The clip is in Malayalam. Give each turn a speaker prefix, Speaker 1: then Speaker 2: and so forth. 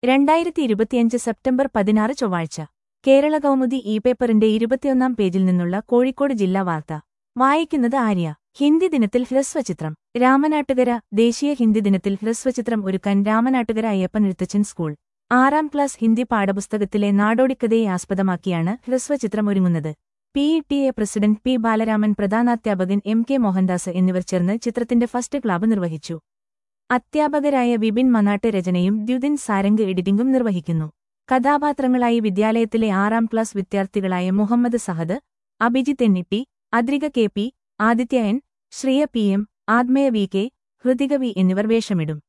Speaker 1: രണ്ടായിരത്തി ഇരുപത്തിയഞ്ച് സെപ്റ്റംബർ പതിനാറ് ചൊവ്വാഴ്ച കേരള കൗമുദി ഇ പേപ്പറിന്റെ ഇരുപത്തിയൊന്നാം പേജിൽ നിന്നുള്ള കോഴിക്കോട് ജില്ലാ വാർത്ത വായിക്കുന്നത് ആര്യ ഹിന്ദി ദിനത്തിൽ ഹ്രസ്വചിത്രം രാമനാട്ടുകര ദേശീയ ഹിന്ദി ദിനത്തിൽ ഹ്രസ്വചിത്രം ഒരുക്കാൻ രാമനാട്ടുകര അയ്യപ്പൻ എഴുത്തച്ഛൻ സ്കൂൾ ആറാം ക്ലാസ് ഹിന്ദി പാഠപുസ്തകത്തിലെ നാടോടിക്കഥയെ ആസ്പദമാക്കിയാണ് ഹ്രസ്വചിത്രം ഒരുങ്ങുന്നത് P E T A president P Balaraman പ്രധാനാധ്യാപകൻ എം കെ മോഹൻദാസ് എന്നിവർ ചേർന്ന് ചിത്രത്തിന്റെ ഫസ്റ്റ് ക്ലാബ് നിർവഹിച്ചു അധ്യാപകരായ വിപിൻ മനാട്ട് രചനയും ദ്യുതിൻ സാരംഗ് എഡിറ്റിംഗും നിർവഹിക്കുന്നു കഥാപാത്രങ്ങളായി വിദ്യാലയത്തിലെ ആറാം ക്ലാസ് വിദ്യാർത്ഥികളായ മുഹമ്മദ് സഹദ് അഭിജിത്ത് എന്നിട്ടി Adrika K P Aditya N Shriya P M Athmeya V K Hrithika V എന്നിവർ വേഷമിടും